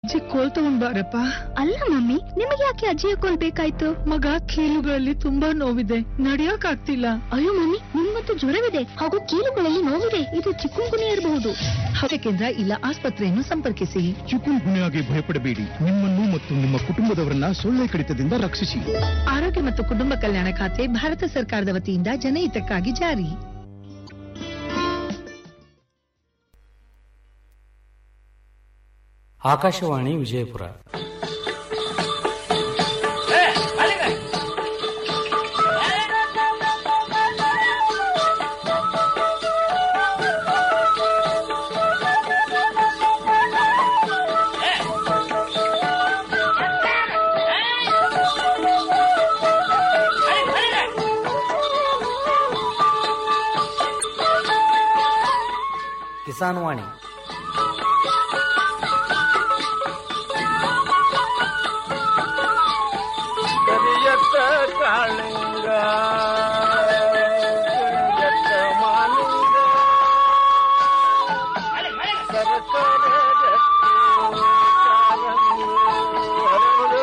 ಅಜ್ಜಿ ಕೋಲ್ ತಗೊಂಡ್ ಬಾರಪ್ಪ ಅಲ್ಲ ಮಮ್ಮಿ ನಿಮಗೆ ಯಾಕೆ ಅಜ್ಜಿಯ ಕೋಲ್ ಬೇಕಾಯ್ತು ಮಗ ಕೀಲುಗಳಲ್ಲಿ ತುಂಬಾ ನೋವಿದೆ ನಡಿಯಕ್ ಆಗ್ತಿಲ್ಲ ಅಯ್ಯೋ ಮಮ್ಮಿ ನಿಮ್ಗಂತೂ ಜ್ವರವಿದೆ ಹಾಗೂ ಕೀಲುಗಳಲ್ಲಿ ನೋವಿದೆ ಇದು ಚಿಕ್ಕುಂಗುನಿ ಇರಬಹುದು ಕೇಂದ್ರ ಇಲ್ಲ ಆಸ್ಪತ್ರೆಯನ್ನು ಸಂಪರ್ಕಿಸಿ ಚಿಕುನ್ ಗುಣೆಯಾಗಿ ಭಯಪಡಬೇಡಿ ನಿಮ್ಮನ್ನು ಮತ್ತು ನಿಮ್ಮ ಕುಟುಂಬದವರನ್ನ ಸೊಳ್ಳೆ ಕಡಿತದಿಂದ ರಕ್ಷಿಸಿ ಆರೋಗ್ಯ ಮತ್ತು ಕುಟುಂಬ ಕಲ್ಯಾಣ ಖಾತೆ ಭಾರತ ಸರ್ಕಾರದ ವತಿಯಿಂದ ಜನಹಿತಕ್ಕಾಗಿ ಜಾರಿ ಆಕಾಶವಾಣಿ ವಿಜಯಪುರ ಕಿಸಾನ್ ವಾಣಿ ಕರಿಯತ್ತ ಕಾಳಿಂಗ ಕರಿಯತ್ತ ಮಾಲಿಂಗ ಸರಸರ ಗಟ್ಟಿ ಕಾಲಂಗಿ ಹರಳು.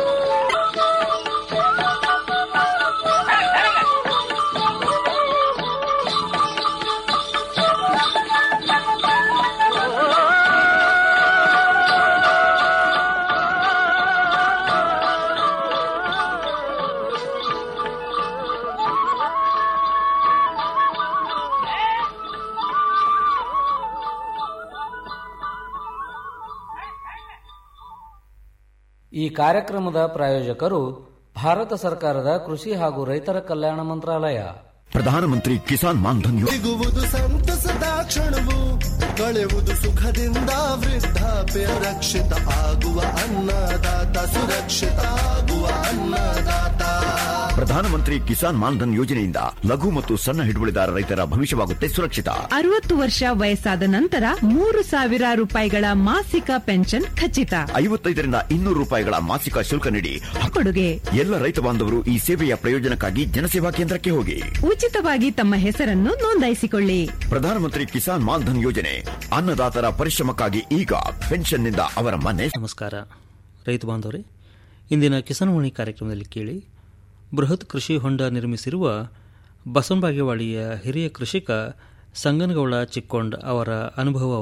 ಈ ಕಾರ್ಯಕ್ರಮದ ಪ್ರಾಯೋಜಕರು ಭಾರತ ಸರ್ಕಾರದ ಕೃಷಿ ಹಾಗೂ ರೈತರ ಕಲ್ಯಾಣ ಮಂತ್ರಾಲಯ ಪ್ರಧಾನಮಂತ್ರಿ ಕಿಸಾನ್ ಮಾನ್ಧನ್ ಯೋಜನೆ ಸಿಗುವುದು ಸಂತಸದ ಕ್ಷಣವು ಕಳೆಯುವುದು ಸುಖದಿಂದ ವೃದ್ಧಾಪ್ಯ ರಕ್ಷಿತ ಆಗುವ ಅನ್ನದಾತ ಸುರಕ್ಷಿತ ಆಗುವ ಅನ್ನದಾತ ಪ್ರಧಾನಮಂತ್ರಿ ಕಿಸಾನ್ ಮಾನ್ಧನ್ ಯೋಜನೆಯಿಂದ ಲಘು ಮತ್ತು ಸಣ್ಣ ಹಿಡುವಳಿದಾರ ರೈತರ ಭವಿಷ್ಯವಾಗುತ್ತೆ ಸುರಕ್ಷಿತ ಅರವತ್ತು ವರ್ಷ ವಯಸ್ಸಾದ ನಂತರ ಮೂರು ಸಾವಿರ ರೂಪಾಯಿಗಳ ಮಾಸಿಕ ಪೆನ್ಷನ್ ಖಚಿತ ಐವತ್ತೈದರಿಂದ ಇನ್ನೂರು ರೂಪಾಯಿಗಳ ಮಾಸಿಕ ಶುಲ್ಕ ನೀಡಿ ಕೊಡುಗೆ ಎಲ್ಲ ರೈತ ಬಾಂಧವರು ಈ ಸೇವೆಯ ಪ್ರಯೋಜನಕ್ಕಾಗಿ ಜನಸೇವಾ ಕೇಂದ್ರಕ್ಕೆ ಹೋಗಿ ಉಚಿತವಾಗಿ ತಮ್ಮ ಹೆಸರನ್ನು ನೋಂದಾಯಿಸಿಕೊಳ್ಳಿ ಪ್ರಧಾನಮಂತ್ರಿ ಕಿಸಾನ್ ಮಾನ್ಧನ್ ಯೋಜನೆ ಅನ್ನದಾತರ ಪರಿಶ್ರಮಕ್ಕಾಗಿ ಈಗ ಪೆನ್ಷನ್ನಿಂದ ಅವರ ಮನೆ ನಮಸ್ಕಾರ ರೈತ ಬಾಂಧವರೇ ಇಂದಿನ ಕಿಸಾನ್ವಾಣಿ ಕಾರ್ಯಕ್ರಮದಲ್ಲಿ ಕೇಳಿ ಬೃಹತ್ ಕೃಷಿ ಹೊಂಡ ನಿರ್ಮಿಸಿರುವ ಬಸವನಬಾಗೇವಾಡಿಯ ಹಿರಿಯ ಕೃಷಿಕ ಸಂಗನಗೌಡ ಚಿಕ್ಕೊಂಡ್ ಅವರ ಅನುಭವ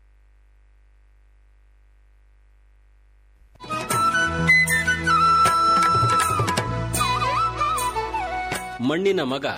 ಮಣ್ಣಿನ ಮಗ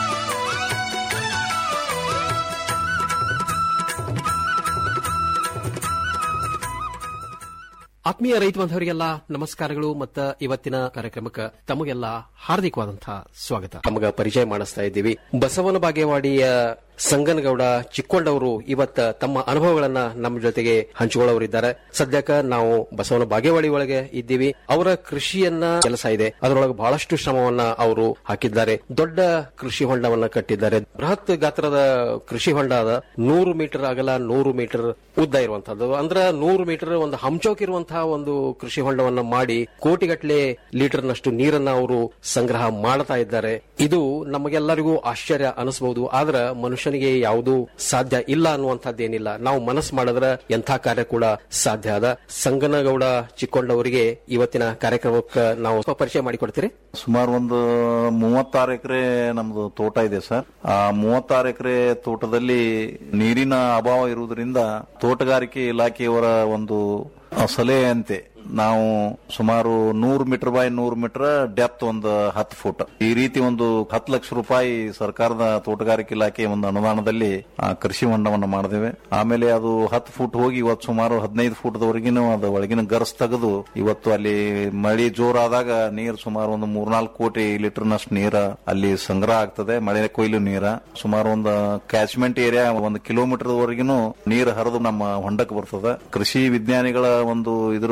ಆತ್ಮೀಯ ರೈತ ಬಾಂಧವರಿಗೆಲ್ಲ ನಮಸ್ಕಾರಗಳು ಮತ್ತು ಇವತ್ತಿನ ಕಾರ್ಯಕ್ರಮಕ್ಕೆ ತಮಗೆಲ್ಲ ಹಾರ್ದಿಕವಾದಂತಹ ಸ್ವಾಗತ ತಮಗ ಪರಿಚಯ ಮಾಡಿಸ್ತಾ ಇದ್ದೀವಿ ಬಸವನ ಬಾಗೇವಾಡಿಯ ಸಂಗನಗೌಡ ಚಿಕ್ಕೊಂಡವರು ಇವತ್ತ ತಮ್ಮ ಅನುಭವಗಳನ್ನ ನಮ್ಮ ಜೊತೆಗೆ ಹಂಚಿಕೊಳ್ಳೋರಿದ್ದಾರೆ ಸದ್ಯಕ್ಕ ನಾವು ಬಸವನ ಬಾಗೇವಾಡಿ ಒಳಗೆ ಇದ್ದೀವಿ ಅವರ ಕೃಷಿಯನ್ನ ಕೆಲಸ ಇದೆ ಅದರೊಳಗೆ ಬಹಳಷ್ಟು ಶ್ರಮವನ್ನ ಅವರು ಹಾಕಿದ್ದಾರೆ ದೊಡ್ಡ ಕೃಷಿ ಹೊಂಡವನ್ನ ಕಟ್ಟಿದ್ದಾರೆ ಬೃಹತ್ ಗಾತ್ರದ ಕೃಷಿ ಹೊಂಡ ಅದ ನೂರು ಮೀಟರ್ ಅಗಲ ನೂರು ಮೀಟರ್ ಉದ್ದ ಇರುವಂತದ್ದು ಅಂದ್ರ ನೂರು ಮೀಟರ್ ಒಂದು ಹಂಚೋಕ್ ಇರುವಂತಹ ಒಂದು ಕೃಷಿ ಹೊಂಡವನ್ನ ಮಾಡಿ ಕೋಟಿಗಟ್ಟಲೆ ಲೀಟರ್ನಷ್ಟು ನೀರನ್ನ ಅವರು ಸಂಗ್ರಹ ಮಾಡ್ತಾ ಇದ್ದಾರೆ ಇದು ನಮಗೆಲ್ಲರಿಗೂ ಆಶ್ಚರ್ಯ ಅನಿಸಬಹುದು ಆದ್ರ ಮನುಷ್ಯನಿಗೆ ಯಾವುದು ಸಾಧ್ಯ ಇಲ್ಲ ಅನ್ನುವಂಥದ್ದೇನಿಲ್ಲ ನಾವು ಮನಸ್ಸು ಮಾಡಿದ್ರೆ ಎಂಥ ಕಾರ್ಯ ಕೂಡ ಸಾಧ್ಯ ಅದ ಸಂಗನಗೌಡ ಚಿಕ್ಕೊಂಡವರಿಗೆ ಇವತ್ತಿನ ಕಾರ್ಯಕ್ರಮಕ್ಕೆ ನಾವು ಸ್ವಲ್ಪ ಪರಿಚಯ ಮಾಡಿಕೊಡ್ತೀರಿ ಸುಮಾರು ಒಂದು ಮೂವತ್ತಾರು ಎಕರೆ ನಮ್ದು ತೋಟ ಇದೆ ಸರ್ ಆ ಮೂವತ್ತಾರು ಎಕರೆ ತೋಟದಲ್ಲಿ ನೀರಿನ ಅಭಾವ ಇರುವುದರಿಂದ ತೋಟಗಾರಿಕೆ ಇಲಾಖೆಯವರ ಒಂದು ಸಲಹೆಯಂತೆ ನಾವು ಸುಮಾರು ನೂರು ಮೀಟರ್ ಬೈ ನೂರು ಮೀಟರ್ ಡೆಪ್ತ್ ಒಂದು ಹತ್ತು ಫುಟ್ ಈ ರೀತಿ ಒಂದು ಹತ್ತು ಲಕ್ಷ ರೂಪಾಯಿ ಸರ್ಕಾರದ ತೋಟಗಾರಿಕೆ ಇಲಾಖೆ ಒಂದು ಅನುದಾನದಲ್ಲಿ ಆ ಕೃಷಿ ಹೊಂಡವನ್ನು ಮಾಡಿದ್ದೇವೆ ಆಮೇಲೆ ಅದು ಹತ್ತು ಫುಟ್ ಹೋಗಿ ಇವತ್ತು ಸುಮಾರು ಹದಿನೈದು ಫುಟ್ದವರೆಗಿನ ಅದು ಒಳಗಿನ ಗರ್ಸ್ ತೆಗೆದು ಇವತ್ತು ಅಲ್ಲಿ ಮಳೆ ಜೋರಾದಾಗ ನೀರು ಸುಮಾರು ಒಂದು ಮೂರ್ನಾಲ್ಕು ಕೋಟಿ ಲೀಟರ್ನಷ್ಟು ನೀರ ಅಲ್ಲಿ ಸಂಗ್ರಹ ಆಗ್ತದೆ ಮಳೆ ಕೊಯ್ಲು ನೀರ ಸುಮಾರು ಒಂದು ಕ್ಯಾಚ್ಮೆಂಟ್ ಏರಿಯಾ ಒಂದು ಕಿಲೋಮೀಟರ್ ವರೆಗಿನೂ ನೀರು ಹರಿದು ನಮ್ಮ ಹೊಂಡಕ್ಕೆ ಬರ್ತದೆ ಕೃಷಿ ವಿಜ್ಞಾನಿಗಳ ಒಂದು ಇದ್ರ ಪ್ರಕಾರ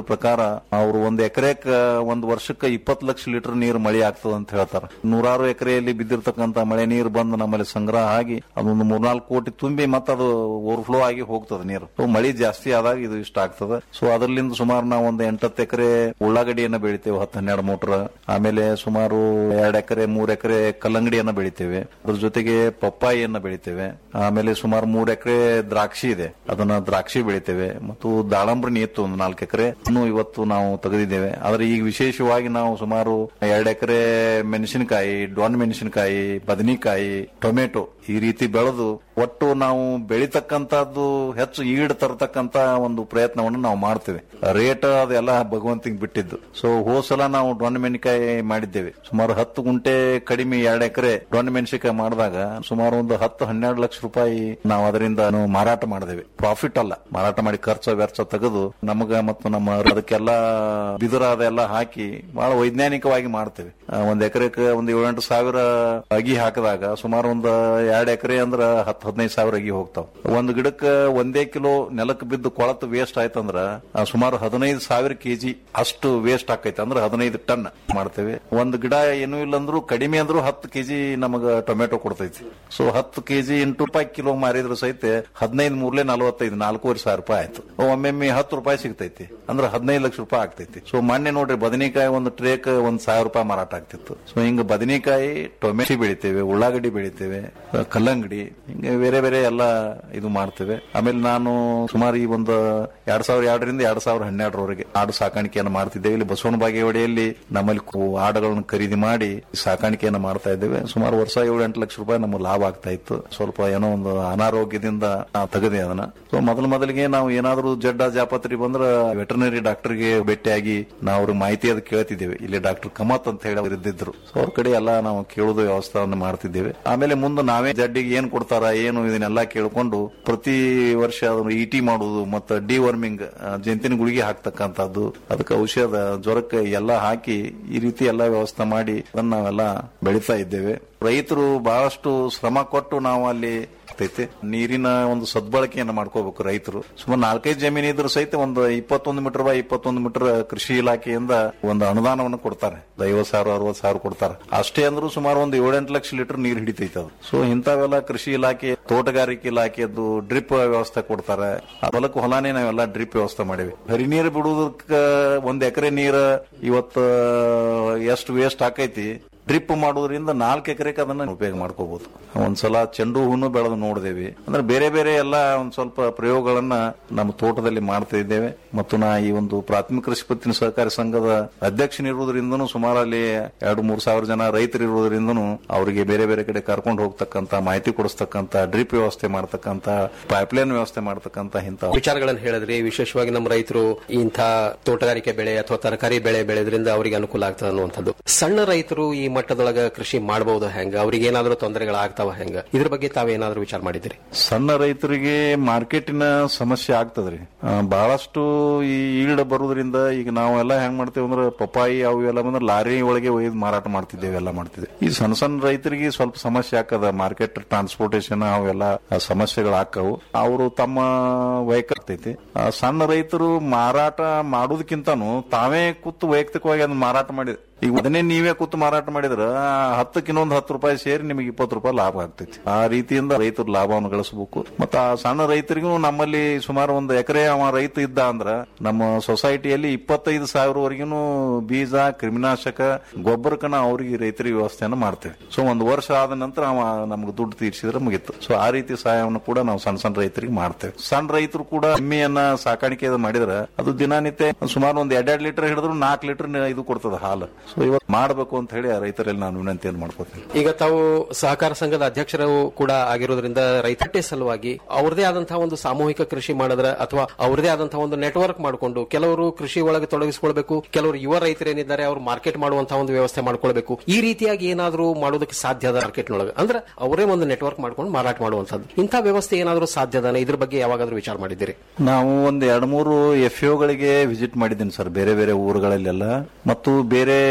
ಅವರು ಒಂದ್ ಎಕರೆಕ್ ಒಂದ್ ವರ್ಷಕ್ಕೆ ಇಪ್ಪತ್ತು ಲಕ್ಷ ಲೀಟರ್ ನೀರು ಮಳೆ ಆಗ್ತದೆ ಅಂತ ಹೇಳ್ತಾರೆ ನೂರಾರು ಎಕರೆಯಲ್ಲಿ ಬಿದ್ದಿರ್ತಕ್ಕಂತ ಮಳೆ ನೀರು ಬಂದು ನಮ್ಮಲ್ಲಿ ಸಂಗ್ರಹ ಆಗಿ ಅದೊಂದು ಮೂರ್ನಾಲ್ಕು ಕೋಟಿ ತುಂಬಿ ಮತ್ತೆ ಅದು ಓವರ್ಫ್ಲೋ ಆಗಿ ಹೋಗ್ತದೆ ನೀರು ಸೊ ಮಳಿ ಜಾಸ್ತಿ ಆದಾಗ ಇದು ಇಷ್ಟ ಆಗ್ತದೆ ಸೊ ಅದರಲ್ಲಿಂದ ಸುಮಾರು ನಾವು ಒಂದು ಎಂಟತ್ತು ಎಕರೆ ಉಳ್ಳಾಗಡ್ಡಿಯನ್ನ ಬೆಳಿತೇವೆ ಹತ್ತು ಹನ್ನೆರಡು ಮೋಟರ್ ಆಮೇಲೆ ಸುಮಾರು ಎರಡು ಎಕರೆ ಮೂರ್ ಎಕರೆ ಕಲ್ಲಂಗಡಿಯನ್ನ ಬೆಳಿತೇವೆ ಅದ್ರ ಜೊತೆಗೆ ಪಪ್ಪಾಯಿಯನ್ನ ಬೆಳಿತೇವೆ ಆಮೇಲೆ ಸುಮಾರು ಮೂರ್ ಎಕರೆ ದ್ರಾಕ್ಷಿ ಇದೆ ಅದನ್ನ ದ್ರಾಕ್ಷಿ ಬೆಳಿತೇವೆ ಮತ್ತು ದಾಳಂಬ್ರಿ ಇತ್ತು ಒಂದು ನಾಲ್ಕು ಎಕರೆ ಇವತ್ತು ನಾವು ತೆಗೆದಿದ್ದೇವೆ ಆದ್ರೆ ಈಗ ವಿಶೇಷವಾಗಿ ನಾವು ಸುಮಾರು ಎರಡು ಎಕರೆ ಮೆಣಸಿನಕಾಯಿ ಡೊಣ್ ಮೆಣಸಿನಕಾಯಿ ಬದನೆಕಾಯಿ ಟೊಮೆಟೊ ಈ ರೀತಿ ಬೆಳೆದು ಒಟ್ಟು ನಾವು ಬೆಳಿತಕ್ಕಂತದ್ದು ಹೆಚ್ಚು ಈಡ್ ತರತಕ್ಕಂತ ಒಂದು ಪ್ರಯತ್ನವನ್ನು ನಾವು ಮಾಡ್ತೇವೆ ರೇಟ್ ಅದೆಲ್ಲ ಭಗವಂತಿಗೆ ಬಿಟ್ಟಿದ್ದು ಸೊ ಹೋಸಲ ನಾವು ಡೊಣ್ ಮೆಣಸಿನಕಾಯಿ ಮಾಡಿದ್ದೇವೆ ಸುಮಾರು ಹತ್ತು ಗುಂಟೆ ಕಡಿಮೆ ಎರಡು ಎಕರೆ ಡೊಣ್ ಮೆಣಸಿನಕಾಯಿ ಮಾಡಿದಾಗ ಸುಮಾರು ಒಂದು ಹತ್ತು ಹನ್ನೆರಡು ಲಕ್ಷ ರೂಪಾಯಿ ನಾವು ಅದರಿಂದ ನಾವು ಮಾರಾಟ ಮಾಡಿದೇವೆ ಪ್ರಾಫಿಟ್ ಅಲ್ಲ ಮಾರಾಟ ಮಾಡಿ ಖರ್ಚು ವೆಚ್ಚ ತೆಗೆದು ನಮಗ ಮತ್ತು ನಮ್ಮ ಅದಕ್ಕೆಲ್ಲ ಬಿದುರ ಅದೆಲ್ಲ ಹಾಕಿ ಬಹಳ ವೈಜ್ಞಾನಿಕವಾಗಿ ಮಾಡ್ತೇವೆ ಆ, ಒಂದ್ ಎಕರೆಗೆ ಒಂದು ಏಳೆಂಟು ಸಾವಿರ ಅಗಿ ಹಾಕಿದಾಗ ಸುಮಾರು ಒಂದು ಎರಡ್ ಎಕರೆ ಅಂದ್ರ ಹತ್ತು ಹದಿನೈದು ಸಾವಿರ ಅಗಿ ಹೋಗ್ತಾವ ಒಂದು ಗಿಡಕ್ಕೆ ಒಂದೇ ಕಿಲೋ ನೆಲಕ್ಕೆ ಬಿದ್ದು ಕೊಳತು ವೇಸ್ಟ್ ಆಯ್ತಂದ್ರ ಆ, ಸುಮಾರು ಹದಿನೈದು ಸಾವಿರ ಕೆಜಿ ಅಷ್ಟು ವೇಸ್ಟ್ ಆಕೈತೆ ಅಂದ್ರೆ ಹದಿನೈದು ಟನ್ ಮಾಡ್ತೇವೆ ಒಂದು ಗಿಡ ಏನೂ ಇಲ್ಲ ಅಂದ್ರೂ ಕಡಿಮೆ ಅಂದ್ರೂ ಹತ್ತು ಕೆಜಿ ನಮಗ ಟೊಮೆಟೊ ಕೊಡ್ತೈತಿ ಸೊ ಹತ್ತು ಕೆಜಿ ಎಂಟು ರೂಪಾಯಿ ಕಿಲೋ ಮಾರಿದ್ರು ಸಹಿತ ಹದಿನೈದು ಮೂರ್ಲೆ ನಲವತ್ತೈದು ನಾಲ್ಕೂವರೆ ಸಾವಿರ ರೂಪಾಯಿ ಆಯ್ತು ಒಮ್ಮೊಮ್ಮೆ ಹತ್ತು ರೂಪಾಯಿ ಸಿಗ್ತೈತಿ ಅಂದ್ರೆ ಹದಿನೈದು ಲಕ್ಷ ರೂಪಾಯಿ ಆಗ್ತೈತಿ ಸೊ ಮೊನ್ನೆ ನೋಡ್ರಿ ಬದನೆಕಾಯಿ ಒಂದು ಟ್ರೇಕ್ ಒಂದ್ ಸಾವಿರ ರೂಪಾಯಿ ಮಾರಾಟ ಆಗ್ತಿತ್ತು ಸೊ ಹಿಂಗ ಬದನೆಕಾಯಿ ಟೊಮೆಟೊ ಬೆಳಿತೇವೆ ಉಳ್ಳಾಗಡ್ಡಿ ಬೆಳಿತೇವೆ ಆ, ಕಲ್ಲಂಗಡಿ ಹಿಂಗೆ ಬೇರೆ ಬೇರೆ ಎಲ್ಲ ಇದು ಮಾಡ್ತೇವೆ ಆಮೇಲೆ ನಾನು ಸುಮಾರು ಈ ಒಂದು ಎರಡ್ ಸಾವಿರ ಎರಡರಿಂದ ಎರಡ್ ಸಾವಿರ ಹನ್ನೆರಡರವರೆಗೆ ಆಡು ಸಾಕಾಣಿಕೆಯನ್ನು ಮಾಡ್ತಿದ್ದೇವೆ ಇಲ್ಲಿ ಬಸವನ ಬಾಗೇವಾಡಿಯಲ್ಲಿ ನಮ್ಮಲ್ಲಿ ಕು- ಆಡುಗಳನ್ನು ಖರೀದಿ ಮಾಡಿ ಸಾಕಾಣಿಕೆಯನ್ನು ಮಾಡ್ತಾ ಇದ್ದೇವೆ ಸುಮಾರು ವರ್ಷ ಏಳು ಎಂಟು ಲಕ್ಷ ರೂಪಾಯಿ ನಮ್ಮ ಲಾಭ ಆಗ್ತಾ ಇತ್ತು ಸ್ವಲ್ಪ ಏನೋ ಒಂದು ಅನಾರೋಗ್ಯದಿಂದ ನಾವು ತೆಗೆದೆ ಅದನ್ನ ಸೊ ಮೊದಲು ಮೊದಲಿಗೆ ನಾವು ಏನಾದ್ರೂ ಜಡ್ಡ ಜಾಪತ್ರಿ ಬಂದ್ರ ವೆಟರ್ನರಿ ಡಾಕ್ಟರ್ಗೆ ಭೇಟಿಯಾಗಿ ನಾವು ಅವ್ರಿಗೆ ಮಾಹಿತಿ ಅದು ಕೇಳ್ತಿದ್ದೇವೆ ಇಲ್ಲಿ ಡಾಕ್ಟರ್ ಕಮತ್ ಅಂತ ಹೇಳಿ ಅವ್ರು ಇದ್ದಿದ್ರು ಸೊ ಅವ್ರ ಕಡೆ ಎಲ್ಲ ನಾವು ಕೇಳೋದು ವ್ಯವಸ್ಥೆಯನ್ನು ಮಾಡ್ತಿದ್ದೇವೆ ಆಮೇಲೆ ಮುಂದೆ ನಾವೇ ಜಡ್ಡಿಗೆ ಏನ್ ಕೊಡ್ತಾರ ಏನು ಇದನ್ನೆಲ್ಲ ಕೇಳ್ಕೊಂಡು ಪ್ರತಿ ವರ್ಷ ಅದನ್ನು ಇಟಿ ಮಾಡುದು ಮತ್ತು ಡಿ ವರ್ಮಿಂಗ್ ಜಂತಿನ ಗುಳಿಗೆ ಹಾಕ್ತಕ್ಕಂಥದ್ದು ಅದಕ್ಕೆ ಔಷಧ ಜ್ವರಕ್ಕೆ ಎಲ್ಲ ಹಾಕಿ ಈ ರೀತಿ ಎಲ್ಲ ವ್ಯವಸ್ಥೆ ಮಾಡಿ ಅದನ್ನ ನಾವೆಲ್ಲ ಬೆಳೀತಾ ಇದ್ದೇವೆ ರೈತರು ಬಹಳಷ್ಟು ಶ್ರಮ ಕೊಟ್ಟು ನಾವು ಅಲ್ಲಿ ಆಗ್ತೈತಿ ನೀರಿನ ಒಂದು ಸದ್ಬಳಕೆಯನ್ನು ಮಾಡ್ಕೋಬೇಕು ರೈತರು ಸುಮಾರು ನಾಲ್ಕೈದು ಜಮೀನು ಇದ್ರು ಸಹಿತ ಒಂದು ಇಪ್ಪತ್ತೊಂದು ಮೀಟರ್ ಬೈ ಇಪ್ಪತ್ತೊಂದು ಮೀಟರ್ ಕೃಷಿ ಇಲಾಖೆಯಿಂದ ಒಂದು ಅನುದಾನವನ್ನು ಕೊಡ್ತಾರೆ ಐವತ್ತು ಸಾವಿರ ಅರವತ್ತು ಸಾವಿರ ಕೊಡ್ತಾರೆ ಅಷ್ಟೇ ಅಂದ್ರೂ ಸುಮಾರು ಒಂದು ಏಳೆಂಟು ಲಕ್ಷ ಲೀಟರ್ ನೀರು ಹಿಡಿತೈತೆ ಅದು ಸೊ ಇಂಥವೆಲ್ಲ ಕೃಷಿ ಇಲಾಖೆ ತೋಟಗಾರಿಕೆ ಇಲಾಖೆದ್ದು ಡ್ರಿಪ್ ವ್ಯವಸ್ಥೆ ಕೊಡ್ತಾರೆ ಆ ಹೊಲಕ್ಕೆ ಹೊಲಾನೇ ನಾವೆಲ್ಲ ಡ್ರಿಪ್ ವ್ಯವಸ್ಥೆ ಮಾಡಿವಿ ಹರಿ ನೀರು ಬಿಡುವುದಕ್ಕೆ ಒಂದ್ ಎಕರೆ ನೀರು ಇವತ್ತು ಎಷ್ಟು ವೇಸ್ಟ್ ಆಕೈತಿ ಡ್ರಿಪ್ ಮಾಡೋದ್ರಿಂದ ನಾಲ್ಕು ಎಕರೆಗೆ ಅದನ್ನ ಉಪಯೋಗ ಮಾಡ್ಕೋಬಹುದು ಒಂದ್ಸಲ ಚೆಂಡು ಹೂನು ಬೆಳೆದು ನೋಡಿದೇವಿ ಅಂದ್ರೆ ಬೇರೆ ಬೇರೆ ಎಲ್ಲ ಒಂದ್ ಸ್ವಲ್ಪ ಪ್ರಯೋಗಗಳನ್ನ ನಮ್ಮ ತೋಟದಲ್ಲಿ ಮಾಡ್ತಾ ಇದ್ದೇವೆ ಮತ್ತು ನಾ ಈ ಒಂದು ಪ್ರಾಥಮಿಕ ಕೃಷಿ ಪತ್ತಿನ ಸಹಕಾರಿ ಸಂಘದ ಅಧ್ಯಕ್ಷನಿರುವುದರಿಂದನೂ ಸುಮಾರು ಅಲ್ಲಿ ಎರಡು ಮೂರು ಸಾವಿರ ಜನ ರೈತರು ಇರುವುದರಿಂದನೂ ಅವರಿಗೆ ಬೇರೆ ಬೇರೆ ಕಡೆ ಕರ್ಕೊಂಡು ಹೋಗ್ತಕ್ಕಂತ ಮಾಹಿತಿ ಕೊಡಿಸ್ತಕ್ಕಂತ ಡ್ರಿಪ್ ವ್ಯವಸ್ಥೆ ಮಾಡ್ತಕ್ಕಂತ ಪೈಪ್ಲೈನ್ ವ್ಯವಸ್ಥೆ ಮಾಡ್ತಕ್ಕಂತ ಇಂಥ ವಿಚಾರಗಳನ್ನು ಹೇಳಿದ್ರಿ ವಿಶೇಷವಾಗಿ ನಮ್ಮ ರೈತರು ಇಂಥ ತೋಟಗಾರಿಕೆ ಬೆಳೆ ಅಥವಾ ತರಕಾರಿ ಬೆಳೆ ಬೆಳೆದ್ರಿಂದ ಅವರಿಗೆ ಅನುಕೂಲ ಆಗ್ತದೆ ಅನ್ನುವಂಥದ್ದು ಸಣ್ಣ ರೈತರು ಈ ಮಟ್ಟದೊಳಗ ಕೃಷಿ ಮಾಡಬಹುದು ಹೆಂಗ ಅವ್ರಿಗೆ ಏನಾದ್ರೂ ತೊಂದರೆಗಳಾಗ್ತಾವ ಹೆಂಗ ಇದ್ರ ಬಗ್ಗೆ ತಾವೇನಾದ್ರೂ ವಿಚಾರ ಮಾಡಿದ್ರಿ ಸಣ್ಣ ರೈತರಿಗೆ ಮಾರ್ಕೆಟಿನ ಸಮಸ್ಯೆ ಆಗ್ತದ್ರಿ ಆ, ಬಹಳಷ್ಟು ಈ ಈಲ್ಡ್ ಬರುವುದರಿಂದ ಈಗ ನಾವೆಲ್ಲ ಹೆಂಗ್ ಮಾಡ್ತೇವೆ ಅಂದ್ರೆ ಪಪ್ಪಾಯಿ ಅವು ಎಲ್ಲ ಬಂದ್ರೆ ಲಾರಿ ಒಳಗೆ ಒಯ್ದು ಮಾರಾಟ ಮಾಡ್ತಿದ್ದೇವೆ ಎಲ್ಲ ಮಾಡ್ತಿದ್ದೇವೆ ಈ ಸಣ್ಣ ಸಣ್ಣ ರೈತರಿಗೆ ಸ್ವಲ್ಪ ಸಮಸ್ಯೆ ಆಕದ ಮಾರ್ಕೆಟ್ ಟ್ರಾನ್ಸ್ಪೋರ್ಟೇಶನ್ ಅವೆಲ್ಲ ಆ, ಸಮಸ್ಯೆಗಳು ಆಕ್ಕವು ಅವರು ತಮ್ಮ ವೆಹಿಕಲ್ ಆಗ್ತೈತಿ ಆ, ಸಣ್ಣ ರೈತರು ಮಾರಾಟ ಮಾಡೋದಕ್ಕಿಂತನೂ ತಾವೇ ಕೂತು ವೈಯಕ್ತಿಕವಾಗಿ ಅದನ್ನ ಮಾರಾಟ ಮಾಡಿ ಈಗ ಅದನ್ನೇ ನೀವೇ ಕೂತು ಮಾರಾಟ ಮಾಡಿದ್ರ ಹತ್ತಕ್ಕೆ ಇನ್ನೊಂದು ಹತ್ತು ರೂಪಾಯಿ ಸೇರಿ ನಿಮಗೆ ಇಪ್ಪತ್ತು ರೂಪಾಯಿ ಲಾಭ ಆಗ್ತೈತಿ ಆ ರೀತಿಯಿಂದ ರೈತರು ಲಾಭವನ್ನು ಗಳಿಸಬೇಕು ಮತ್ತು ಆ ಸಣ್ಣ ರೈತರಿಗೂ ನಮ್ಮಲ್ಲಿ ಸುಮಾರು ಒಂದು ಎಕರೆ ಅವ ರೈತ ಇದ್ದ ಅಂದ್ರ ನಮ್ಮ ಸೊಸೈಟಿಯಲ್ಲಿ ಇಪ್ಪತ್ತೈದು ಸಾವಿರವರೆಗೂ ಬೀಜ ಕ್ರಿಮಿನಾಶಕ ಗೊಬ್ಬರಕ್ಕೆ ನಾವು ಅವರಿಗೆ ರೈತರಿಗೆ ವ್ಯವಸ್ಥೆಯನ್ನು ಮಾಡ್ತೇವೆ ಸೊ ಒಂದು ವರ್ಷ ಆದ ನಂತರ ಅವ ನಮ್ಗೆ ದುಡ್ಡು ತೀರಿಸಿದ್ರೆ ಮುಗಿತು ಸೊ ಆ ರೀತಿ ಸಹಾಯವನ್ನು ಕೂಡ ನಾವು ಸಣ್ಣ ಸಣ್ಣ ರೈತರಿಗೆ ಮಾಡ್ತೇವೆ ಸಣ್ಣ ರೈತರು ಕೂಡ ಎಮ್ಮೆಯನ್ನ ಸಾಕಾಣಿಕೆ ಮಾಡಿದ್ರೆ ಅದು ದಿನನಿತ್ಯ ಸುಮಾರು ಒಂದು ಎರಡೆರಡು ಲೀಟರ್ ಹಿಡಿದ್ರು ನಾಲ್ಕು ಲೀಟರ್ ಇದು ಕೊಡ್ತದೆ ಹಾಲು ಸೊ ಇವತ್ತು ಮಾಡಬೇಕು ಅಂತ ಹೇಳಿ ಆ ರೈತರಲ್ಲಿ ನಾನು ವಿನಂತಿಯನ್ನು ಮಾಡ್ಕೋತೀನಿ ಈಗ ತಾವು ಸಹಕಾರ ಸಂಘದ ಅಧ್ಯಕ್ಷರು ಕೂಡ ಆಗಿರೋದ್ರಿಂದ ರೈತಟ್ಟೆ ಸಲುವಾಗಿ ಅವ್ರದೇ ಆದಂತಹ ಒಂದು ಸಾಮೂಹಿಕ ಕೃಷಿ ಮಾಡಿದ್ರೆ ಅಥವಾ ಅವ್ರದೇ ಆದಂತಹ ಒಂದು ನೆಟ್ವರ್ಕ್ ಮಾಡಿಕೊಂಡು ಕೆಲವರು ಕೃಷಿ ಒಳಗೆ ತೊಡಗಿಸಿಕೊಳ್ಬೇಕು ಕೆಲವರು ಯುವ ರೈತರೇನಿದ್ದಾರೆ ಅವರು ಮಾರ್ಕೆಟ್ ಮಾಡುವಂತಹ ಒಂದು ವ್ಯವಸ್ಥೆ ಮಾಡ್ಕೊಳ್ಬೇಕು ಈ ರೀತಿಯಾಗಿ ಏನಾದರೂ ಮಾಡೋದಕ್ಕೆ ಸಾಧ್ಯ ಅದ ಮಾರ್ಕೆಟ್ ನೊಳಗೆ ಅಂದ್ರೆ ಅವರೇ ಒಂದು ನೆಟ್ವರ್ಕ್ ಮಾಡ್ಕೊಂಡು ಮಾರಾಟ ಮಾಡುವಂತದ್ದು ಇಂಥ ವ್ಯವಸ್ಥೆ ಏನಾದರೂ ಸಾಧ್ಯದಾನೆ ಇದ್ರ ಬಗ್ಗೆ ಯಾವಾಗಾದ್ರೂ ವಿಚಾರ ಮಾಡಿದ್ದೀರಿ ನಾವು ಒಂದು ಎರಡು ಮೂರು ಎಫ್ ಗಳಿಗೆ ವಿಸಿಟ್ ಮಾಡಿದ್ದೀನಿ ಸರ್ ಬೇರೆ ಬೇರೆ ಊರುಗಳಲ್ಲೆಲ್ಲ ಮತ್ತು ಬೇರೆ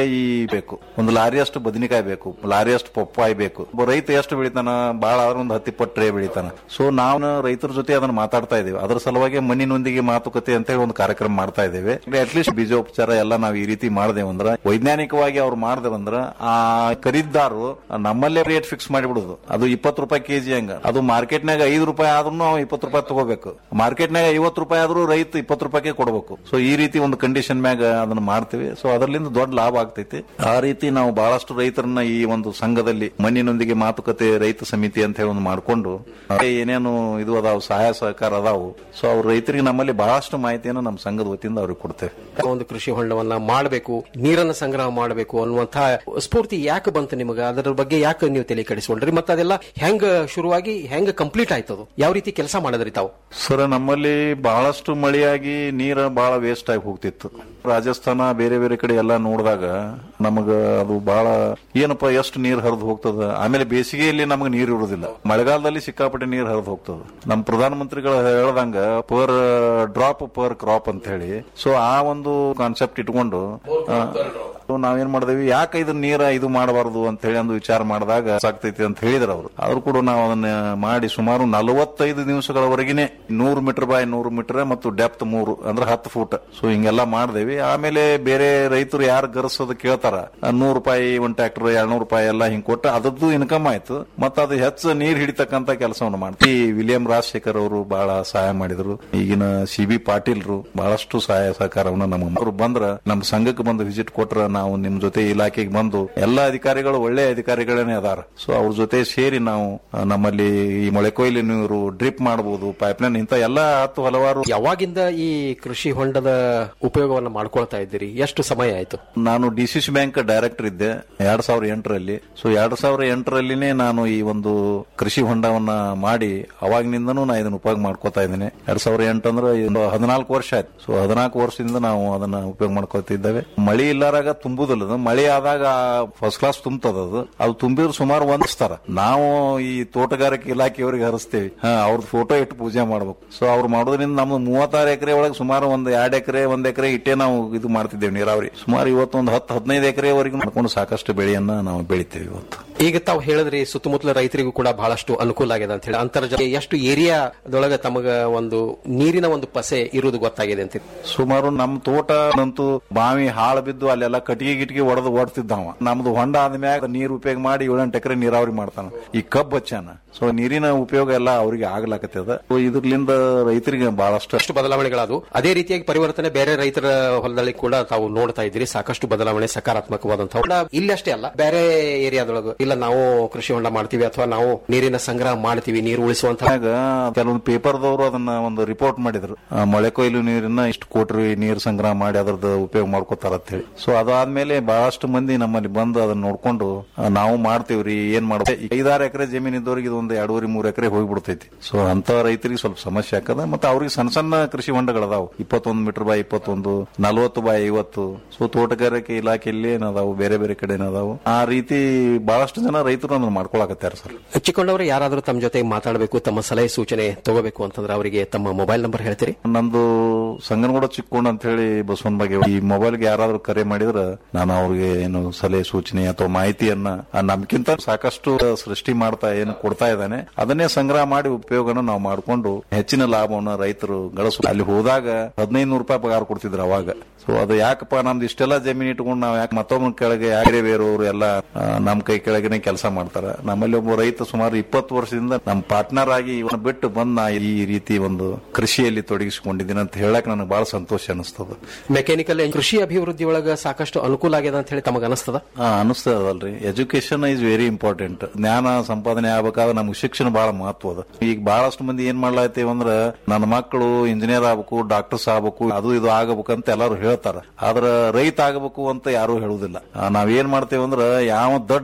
ಈ ಬೇಕು ಒಂದು ಲಾರಿ ಅಷ್ಟು ಬದನೆಕಾಯಿ ಬೇಕು ಲಾರಿ ಅಷ್ಟು ಪಪ್ಪಾಯಿ ಬೇಕು ಒಬ್ಬ ರೈತ ಎಷ್ಟು ಬೆಳಿತಾನ ಬಹಳ ಆದ್ರೆ ಒಂದು ಹತ್ತಿ ಪಟ್ಟು ಟ್ರೇ ಬೆಳಿತಾನ ಸೊ ನಾವು ರೈತರ ಜೊತೆ ಅದನ್ನ ಮಾತಾಡ್ತಾ ಇದೀವಿ ಅದ್ರ ಸಲುವಾಗಿ ಮಣ್ಣಿನೊಂದಿಗೆ ಮಾತುಕತೆ ಅಂತ ಹೇಳಿ ಒಂದು ಕಾರ್ಯಕ್ರಮ ಮಾಡ್ತಾ ಇದ್ದೇವೆ ಅಟ್ಲೀಸ್ಟ್ ಬೀಜೋಪಚಾರ ಎಲ್ಲ ನಾವು ಈ ರೀತಿ ಮಾಡ್ದೇವಂದ್ರ ವೈಜ್ಞಾನಿಕವಾಗಿ ಅವ್ರು ಮಾಡ್ದೇವಂದ್ರ ಆ ಖರೀದಾರು ನಮ್ಮಲ್ಲೇ ರೇಟ್ ಫಿಕ್ಸ್ ಮಾಡಿಬಿಡುದು ಅದು ಇಪ್ಪತ್ತು ರೂಪಾಯಿ ಕೆಜಿ ಹಂಗ ಅದು ಮಾರ್ಕೆಟ್ನಾಗ ಐದು ರೂಪಾಯಿ ಆದ್ರೂ ನಾವು ಇಪ್ಪತ್ತು ರೂಪಾಯಿ ತಗೋಬೇಕು ಮಾರ್ಕೆಟ್ನಾಗ ಐವತ್ತು ರೂಪಾಯಿ ಆದ್ರೂ ರೈತ ಇಪ್ಪತ್ತು ರೂಪಾಯಿಗೆ ಕೊಡಬೇಕು ಸೊ ಈ ರೀತಿ ಒಂದು ಕಂಡೀಷನ್ ಮ್ಯಾಗ ಅದನ್ನ ಮಾಡ್ತೀವಿ ಸೊ ಅದರಿಂದ ದೊಡ್ಡ ಲಾಭ ಆಗ್ತೈತಿ ಆ ರೀತಿ ನಾವು ಬಹಳಷ್ಟು ರೈತರನ್ನ ಈ ಒಂದು ಸಂಘದಲ್ಲಿ ಮಣ್ಣಿನೊಂದಿಗೆ ಮಾತುಕತೆ ರೈತ ಸಮಿತಿ ಅಂತ ಹೇಳಿ ಒಂದು ಮಾಡ್ಕೊಂಡು ಏನೇನು ಇದು ಅದಾವು ಸಹಾಯ ಸಹಕಾರ ಅದಾವು ಸೊ ಅವ್ರ ರೈತರಿಗೆ ನಮ್ಮಲ್ಲಿ ಬಹಳಷ್ಟು ಮಾಹಿತಿಯನ್ನು ನಮ್ಮ ಸಂಘದ ವತಿಯಿಂದ ಅವ್ರಿಗೆ ಕೊಡ್ತೇವೆ ಒಂದು ಕೃಷಿ ಹೊಂಡವನ್ನ ಮಾಡಬೇಕು ನೀರನ್ನ ಸಂಗ್ರಹ ಮಾಡಬೇಕು ಅನ್ನುವಂತಹ ಸ್ಫೂರ್ತಿ ಯಾಕೆ ಬಂತು ನಿಮಗೆ ಅದರ ಬಗ್ಗೆ ಯಾಕೆ ನೀವು ತಲೆ ಕೆಡಿಸ್ಕೊಂಡ್ರಿ ಮತ್ತೆ ಅದೆಲ್ಲ ಹೆಂಗ್ ಶುರುವಾಗಿ ಹೆಂಗ್ ಕಂಪ್ಲೀಟ್ ಆಯ್ತದು ಯಾವ ರೀತಿ ಕೆಲಸ ಮಾಡಿದ್ರಿ ತಾವು ಸರ್ ನಮ್ಮಲ್ಲಿ ಬಹಳಷ್ಟು ಮಳೆಯಾಗಿ ನೀರ ಬಹಳ ವೇಸ್ಟ್ ಆಗಿ ಹೋಗ್ತಿತ್ತು ರಾಜಸ್ಥಾನ ಬೇರೆ ಬೇರೆ ಕಡೆ ಎಲ್ಲ ನೋಡಿದಾಗ ನಮಗ ಅದು ಬಹಳ ಏನಪ್ಪ ಎಷ್ಟು ನೀರ್ ಹರಿದು ಹೋಗ್ತದ ಆಮೇಲೆ ಬೇಸಿಗೆಯಲ್ಲಿ ನಮಗೆ ನೀರು ಇರುವುದಿಲ್ಲ ಮಳೆಗಾಲದಲ್ಲಿ ಸಿಕ್ಕಾಪಟ್ಟೆ ನೀರು ಹರಿದು ಹೋಗ್ತದ ನಮ್ಮ ಪ್ರಧಾನಮಂತ್ರಿಗಳು ಹೇಳ್ದಂಗ ಪರ್ ಡ್ರಾಪ್ ಪರ್ ಕ್ರಾಪ್ ಅಂತ ಹೇಳಿ ಸೊ ಆ ಒಂದು ಕಾನ್ಸೆಪ್ಟ್ ಇಟ್ಕೊಂಡು ಆ, ನಾವೇನ್ ಮಾಡಿದೇವಿ ಯಾಕೆ ಇದನ್ನ ನೀರ ಇದು ಮಾಡಬಾರದು ಅಂತ ಹೇಳಿ ಒಂದು ವಿಚಾರ ಮಾಡಿದಾಗ ಸಾಕ್ತೈತಿ ಅಂತ ಹೇಳಿದ್ರು ಅವರು ಆದ್ರೂ ಕೂಡ ನಾವು ಅದನ್ನ ಮಾಡಿ ಸುಮಾರು ನಲವತ್ತೈದು ದಿವಸಗಳವರೆಗಿನೇ ನೂರು ಮೀಟರ್ ಬಾಯ್ ನೂರು ಮೀಟರ್ ಮತ್ತು ಡೆಪ್ತ್ ಮೂರು ಅಂದ್ರೆ ಹತ್ತು ಫೂಟ್ ಸೊ ಹಿಂಗೆಲ್ಲ ಮಾಡಿದೇವಿ ಆಮೇಲೆ ಬೇರೆ ರೈತರು ಯಾರು ಗರ್ಸೋದು ಕೇಳ್ತಾರ ನೂರು ರೂಪಾಯಿ ಒಂದ್ ಟ್ರ್ಯಾಕ್ಟರ್ ಎರಡ್ನೂರು ರೂಪಾಯಿ ಎಲ್ಲ ಹಿಂಗ್ ಕೊಟ್ಟು ಅದ್ರದ್ದು ಇನ್ಕಮ್ ಆಯ್ತು ಮತ್ತೆ ಅದು ಹೆಚ್ಚು ನೀರ್ ಹಿಡಿತಕ್ಕಂತ ಕೆಲಸವನ್ನು ಮಾಡ್ತೀವಿ ಈ ವಿಲಿಯಂ ರಾಜಶೇಖರ್ ಅವರು ಬಹಳ ಸಹಾಯ ಮಾಡಿದ್ರು ಈಗಿನ ಸಿ ಬಿ ಪಾಟೀಲ್ರು ಬಹಳಷ್ಟು ಸಹಾಯ ಸಹಕಾರವನ್ನ ನಮಗೆ ಅವ್ರು ಬಂದ್ರ ನಮ್ಮ ಸಂಘಕ್ಕೆ ಬಂದು ವಿಸಿಟ್ ಕೊಟ್ರ ನಾವು ನಿಮ್ ಜೊತೆ ಇಲಾಖೆಗೆ ಬಂದು ಎಲ್ಲಾ ಅಧಿಕಾರಿಗಳು ಒಳ್ಳೆ ಅಧಿಕಾರಿಗಳೇ ಅದಾರ ಸೊ ಅವ್ರ ಜೊತೆ ಸೇರಿ ನಾವು ಆ, ನಮ್ಮಲ್ಲಿ ಈ ಮೊಳೆ ಕೊಯ್ಲು ನೀರು ಡ್ರಿಪ್ ಮಾಡಬಹುದು ಪೈಪ್ಲೈನ್ ಇಂತ ಎಲ್ಲಾ ಹತ್ತು ಹಲವಾರು ಯಾವಾಗಿಂದ ಈ ಕೃಷಿ ಹೊಂಡದ ಉಪಯೋಗವನ್ನ ಮಾಡ್ಕೊಳ್ತಾ ಇದ್ದೀರಿ ಎಷ್ಟು ಸಮಯ ಆಯ್ತು ನಾನು ಡಿಸಿಸಿ ಬ್ಯಾಂಕ್ ಡೈರೆಕ್ಟರ್ ಇದ್ದೆ ಎರಡ್ ಸಾವಿರದ ಎಂಟರಲ್ಲಿ ಸೊ ಎರಡ್ ಸಾವಿರದ ಎಂಟರಲ್ಲಿನೇ ನಾನು ಈ ಒಂದು ಕೃಷಿ ಹೊಂಡವನ್ನ ಮಾಡಿ ಅವಾಗಿನಿಂದನೂ ನಾ ಇದನ್ನ ಉಪಯೋಗ ಮಾಡ್ಕೋತಾ ಇದ್ದೇನೆ ಎರಡ್ ಸಾವಿರದ ಎಂಟು ಅಂದ್ರೆ ಒಂದು ಹದಿನಾಲ್ಕು ವರ್ಷ ಆಯ್ತು ಸೊ ಹದಿನಾಲ್ಕು ವರ್ಷದಿಂದ ನಾವು ಅದನ್ನ ಉಪಯೋಗ ಮಾಡ್ಕೋತಿದ್ದೇವೆ ಮಳಿ ಇಲ್ಲಾರಾಗ ತುಂಬುದಿಲ್ಲ ಅದು. ಮಳಿ ಆದಾಗ ಫಸ್ಟ್ ಕ್ಲಾಸ್ ತುಂಬತದ ಅದು ಅದು ತುಂಬಿದ್ರು ಸುಮಾರು ಒಂದಿಸ್ತಾರ ನಾವು ಈ ತೋಟಗಾರಿಕೆ ಇಲಾಖೆಯವರಿಗೆ ಹರಿಸ್ತೇವೆ ಹಾ ಅವ್ರದ್ದು ಫೋಟೋ ಇಟ್ಟು ಪೂಜೆ ಮಾಡ್ಬೇಕು ಸೊ ಅವ್ರು ಮಾಡೋದ್ರಿಂದ ನಮ್ದು ಮೂವತ್ತಾರು ಎಕರೆ ಒಳಗೆ ಸುಮಾರು ಒಂದು ಎರಡು ಎಕರೆ ಒಂದ್ ಎಕರೆ ಇಟ್ಟೆ ನಾವು ಇದು ಮಾಡ್ತಿದ್ದೇವೆ ನೀರಾವರಿ ಸುಮಾರು ಇವತ್ತು ಒಂದು ಹತ್ತು ಹದಿನೈದು ಎಕರೆವರೆಗೂ ಮಾಡ್ಕೊಂಡು ಸಾಕಷ್ಟು ಬೆಳೆಯನ್ನ ನಾವು ಬೆಳಿತೇವೆ ಇವತ್ತು ಈಗ ತಾವು ಹೇಳಿದ್ರಿ ಸುತ್ತಮುತ್ತಲ ರೈತರಿಗೂ ಕೂಡ ಬಹಳಷ್ಟು ಅನುಕೂಲ ಆಗಿದೆ ಅಂತ ಹೇಳಿ ಅಂತರ್ಜಲ ಎಷ್ಟು ಏರಿಯಾದೊಳಗೆ ತಮಗ ಒಂದು ನೀರಿನ ಒಂದು ಪಸೆ ಇರುವುದು ಗೊತ್ತಾಗಿದೆ ಅಂತ ಸುಮಾರು ನಮ್ಮ ತೋಟ ನಂತೂ ಬಾವಿ ಹಾಳು ಬಿದ್ದು ಅಲ್ಲೆಲ್ಲ ಕಟ್ಟಿಗೆ ಗಿಟ್ಟಿಗೆ ಒಡೆದು ಓಡ್ತಿದ್ದಾವ ನಮ್ದು ಹೊಂಡ ಆದ್ಮ್ಯಾಗ ನೀರು ಉಪಯೋಗ ಮಾಡಿ ಏಳೆಂಟು ಎಕರೆ ನೀರಾವರಿ ಮಾಡ್ತಾನ ಈ ಕಬ್ಬು ಹಚ್ಚಾನ ಸೊ ನೀರಿನ ಉಪಯೋಗ ಎಲ್ಲ ಅವ್ರಿಗೆ ಆಗ್ಲಾಕತ್ತದ ಸೊ ಇದ್ರಲಿಂದ ರೈತರಿಗೆ ಬಹಳಷ್ಟು ಅಷ್ಟು ಬದಲಾವಣೆಗಳಾದವು ಅದೇ ರೀತಿಯಾಗಿ ಪರಿವರ್ತನೆ ಬೇರೆ ರೈತರ ಹೊಲದಲ್ಲಿ ಕೂಡ ತಾವು ನೋಡ್ತಾ ಇದ್ದೀರಿ ಸಾಕಷ್ಟು ಬದಲಾವಣೆ ಸಕಾರಾತ್ಮಕವಾದಂತಹ ಹೊಂಡ ಇಲ್ಲಷ್ಟೇ ಅಲ್ಲ ಬೇರೆ ಏರಿಯಾದೊಳಗೆ ಇಲ್ಲ ನಾವು ಕೃಷಿ ಹೊಂಡ ಮಾಡ್ತೀವಿ ಅಥವಾ ನಾವು ನೀರಿನ ಸಂಗ್ರಹ ಮಾಡ್ತೀವಿ ನೀರು ಉಳಿಸುವಂತಹ ಆಗ ಕೆಲವೊಂದು ಪೇಪರ್ದವರು ಅದನ್ನ ಒಂದು ರಿಪೋರ್ಟ್ ಮಾಡಿದ್ರು ಆ, ಮಳೆ ಕೊಯ್ಲು ನೀರನ್ನ ಇಷ್ಟು ಕೋಟಿ ನೀರು ಸಂಗ್ರಹ ಮಾಡಿ ಅದ್ರದ್ದು ಉಪಯೋಗ ಮಾಡ್ಕೋತಾರ ಅಂತ ಹೇಳಿ ಸೊ ಅದಾದ್ಮೇಲೆ ಬಹಳಷ್ಟು ಮಂದಿ ನಮ್ಮಲ್ಲಿ ಬಂದು ಅದನ್ನ ನೋಡ್ಕೊಂಡು ಆ, ನಾವು ಮಾಡ್ತೀವ್ರಿ ಏನ್ ಮಾಡ್ತೀವಿ ಐದಾರು ಎಕರೆ ಜಮೀನ್ ಇದ್ದವ್ರಿಗೆ ಇದು ಒಂದು ಎರಡೂವರೆ ಮೂರು ಎಕರೆ ಹೋಗ್ಬಿಡ್ತೈತಿ ಸೊ ಅಂತ ರೈತರಿಗೆ ಸ್ವಲ್ಪ ಸಮಸ್ಯೆ ಆಗ್ತದ ಮತ್ತೆ ಅವ್ರಿಗೆ ಸಣ್ಣ ಸಣ್ಣ ಕೃಷಿ ಹೊಂಡಗಳದಾವು ಇಪ್ಪತ್ತೊಂದು ಮೀಟರ್ ಬಾಯ್ ಇಪ್ಪತ್ತೊಂದು ನಲವತ್ತು ಬಾಯ್ ಐವತ್ತು ಸೊ ತೋಟಗಾರಿಕೆ ಇಲಾಖೆಯಲ್ಲಿ ಏನದಾವು ಬೇರೆ ಬೇರೆ ಕಡೆ ಏನದಾವು ಆ ರೀತಿ ಬಹಳಷ್ಟು ಜನ ರೈತರು ಅದನ್ನ ಮಾಡ್ಕೊಳಕತ್ತಾರೆ ಸರ್ ಹಚ್ಚಿಕೊಂಡವರು ಯಾರಾದರೂ ತಮ್ಮ ಜೊತೆ ಮಾತಾಡಬೇಕು ತಮ್ಮ ಸಲಹೆ ಸೂಚನೆ ತಗೋಬೇಕು ಅಂತಂದ್ರೆ ಅವರಿಗೆ ತಮ್ಮ ಮೊಬೈಲ್ ನಂಬರ್ ಹೇಳ್ತೀರಿ ನಂದು ಸಂಗನಗೌಡ ಚಿಕ್ಕೋಣ ಅಂತ ಹೇಳಿ ಬಸವನ ಬಗ್ಗೆ ಈ ಮೊಬೈಲ್ಗೆ ಯಾರಾದ್ರೂ ಕರೆ ಮಾಡಿದ್ರ ನಾನು ಅವ್ರಿಗೆ ಏನು ಸಲಹೆ ಸೂಚನೆ ಅಥವಾ ಮಾಹಿತಿಯನ್ನ ಆ ನಮ್ಗಿಂತ ಸಾಕಷ್ಟು ಸೃಷ್ಟಿ ಮಾಡ್ತಾ ಏನು ಕೊಡ್ತಾ ಇದ್ದಾನೆ ಅದನ್ನೇ ಸಂಗ್ರಹ ಮಾಡಿ ಉಪಯೋಗನ ನಾವು ಮಾಡ್ಕೊಂಡು ಹೆಚ್ಚಿನ ಲಾಭವನ್ನ ರೈತರು ಗಳಿಸ ಅಲ್ಲಿ ಹೋದಾಗ ಹದಿನೈದು ನೂರು ರೂಪಾಯಿ ಪಗಾರ ಕೊಡ್ತಿದ್ರು ಅವಾಗ ಸೊ ಅದು ಯಾಕಪ್ಪ ನಮ್ದು ಇಷ್ಟೆಲ್ಲ ಜಮೀನ್ ಇಟ್ಕೊಂಡು ನಾವ್ ಯಾಕೆ ಮತ್ತೊಬ್ಬನ ಕೆಳಗೆ ಯಾರೇ ಬೇರೆಯವರು ಎಲ್ಲ ಆ, ನಮ್ ಕೈ ಕೆಳಗೆನೆ ಕೆಲಸ ಮಾಡ್ತಾರ ನಮ್ಮಲ್ಲಿ ಒಬ್ಬ ರೈತ ಸುಮಾರು ಇಪ್ಪತ್ತು ವರ್ಷದಿಂದ ನಮ್ಮ ಪಾರ್ಟ್ನರ್ ಆಗಿ ಇವನ್ನ ಬಿಟ್ಟು ಬಂದ್ ನಾ ಈ ರೀತಿ ಒಂದು ಕೃಷಿಯಲ್ಲಿ ತೊಡಗಿಸಿಕೊಂಡಿದ್ದೀನಿ ಅಂತ ಹೇಳಕ್ ನನಗೆ ಬಹಳ ಸಂತೋಷ ಅನಿಸ್ತದ ಮೆಕ್ಯಾನಿಕಲ್ ಕೃಷಿ ಅಭಿವೃದ್ಧಿ ಒಳಗ ಸಾಕಷ್ಟು ಅನುಕೂಲ ಆಗಿದೆ ಅಂತ ಹೇಳಿ ತಮಗೆ ಅನಿಸ್ತದ ಹಾ ಅನಿಸ್ತದಲ್ರಿ ಎಜುಕೇಶನ್ ಈಸ್ ವೆರಿ ಇಂಪಾರ್ಟೆಂಟ್ ಜ್ಞಾನ ಸಂಪಾದನೆ ಆಗ್ಬೇಕಾದ್ರೆ ನಮ್ಗೆ ಶಿಕ್ಷಣ ಬಹಳ ಮಹತ್ವ ಅದ ಈಗ ಬಹಳಷ್ಟು ಮಂದಿ ಏನ್ ಮಾಡ್ಲಾತೀವಿ ಅಂದ್ರ ನನ್ನ ಮಕ್ಕಳು ಇಂಜಿನಿಯರ್ ಆಗ್ಬೇಕು ಡಾಕ್ಟರ್ಸ್ ಆಗ್ಬೇಕು ಅದು ಇದು ಆಗಬೇಕು ಅಂತ ಎಲ್ಲರೂ ಹೇಳ್ತಾರ ಆದ್ರ ರೈತ ಆಗಬೇಕು ಅಂತ ಯಾರು ಹೇಳುದಿಲ್ಲ ಆ, ನಾವ್ ಏನ್ ಮಾಡ್ತೇವೆ ಅಂದ್ರ ಯಾವ ದೊಡ್ಡ ಅದನ ಅವ